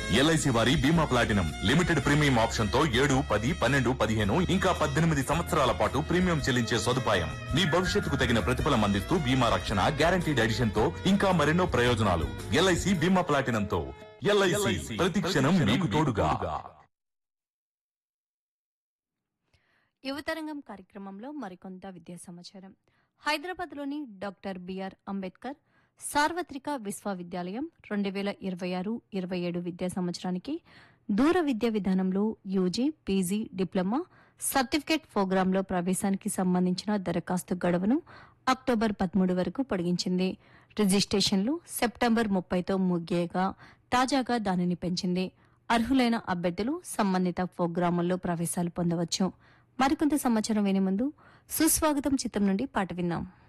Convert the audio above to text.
LIC వారి బీమా platinum limited premium option తో ఏడు పది పన్నెండు పదిహేను ఇంకా పద్దెనిమిది సంవత్సరాల పాటు ప్రీమియం చెల్లించే సదుపాయం మీ భవిష్యత్తుకు తగిన ప్రతిఫలం అందిస్తూ బీమా రక్షణ గ్యారంటీడ్ ఎడిషన్ తో ఇంకా మరెన్నో ప్రయోజనాలు ఎల్ఐసి బీమా ప్లాటినం తో ఎల్ఐసి ప్రతి క్షణం మీకు తోడుగా యువతరంగం కార్యక్రమంలో మరికొంత విద్యా సమాచారం హైదరాబాద్లోని డాక్టర్ బిఆర్ అంబేద్కర్ సార్వత్రిక విశ్వవిద్యాలయం రెండు వేల ఇరవై ఆరు ఇరవై ఏడు విద్యా సంవత్సరానికి దూర విద్యా విధానంలో యూజీ పీజీ డిప్లొమా సర్టిఫికేట్ ప్రోగ్రాంలో ప్రవేశానికి సంబంధించిన దరఖాస్తు గడువును అక్టోబర్ పదమూడు వరకు పొడిగించింది రిజిస్ట్రేషన్లు సెప్టెంబర్ ముప్పైతో ముగియగా తాజాగా దానిని పెంచింది అర్హులైన అభ్యర్థులు సంబంధిత ప్రోగ్రాముల్లో ప్రవేశాలు పొందవచ్చు మరికొంత సమాచారం వినే ముందు సుస్వాగతం చిత్రం నుండి పాట విన్నాం